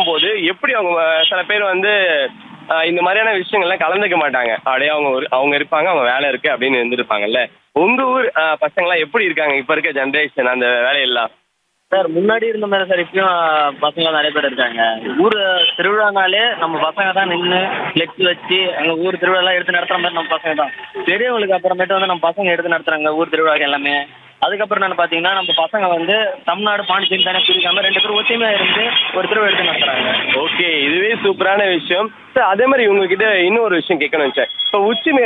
போகும்போது எப்படி அவங்க சில பேர் வந்து ஆஹ் இந்த மாதிரியான விஷயங்கள்லாம் கலந்துக்க மாட்டாங்க அப்படியே அவங்க ஒரு- அவங்க இருப்பாங்க அவங்க வேலை இருக்கு அப்படின்னு இருந்திருப்பாங்கல்ல உங்க ஊர் ஆஹ் பசங்களாம் எப்படி இருக்காங்க இப்ப இருக்க ஜென்ரேஷன் அந்த வேலையெல்லாம் சார் முன்னாடி இருந்த மாதிரி சார் இப்பயும் பசங்க நிறைய பேர் இருக்காங்க ஊர் திருவிழானாலே நம்ம பசங்க தான் நின்று ஃப்ளெக்ஸ் வச்சு அங்கே ஊர் திருவிழாலாம் எடுத்து நடத்துகிற மாதிரி நம்ம பசங்க தான் பெரியவங்களுக்கு அப்புறமேட்டு வந்து நம்ம பசங்க எடுத்து நடத்துகிறாங்க ஊர் திருவிழாக்கு எல்லாமே அதுக்கப்புறம் என்னன்னு பார்த்தீங்கன்னா நம்ம பசங்க வந்து தமிழ்நாடு பாண்டிச்சேரி தானே பிரிக்காம ரெண்டு பேரும் ஒற்றுமையாக இருந்து ஒரு திருவிழா எடுத்து நடத்துகிறாங்க ஓகே இதுவே சூப்பரான விஷயம் சார் அதே மாதிரி உங்ககிட்ட இன்னொரு விஷயம் கேட்கணும் சார் இப்போ உச்சி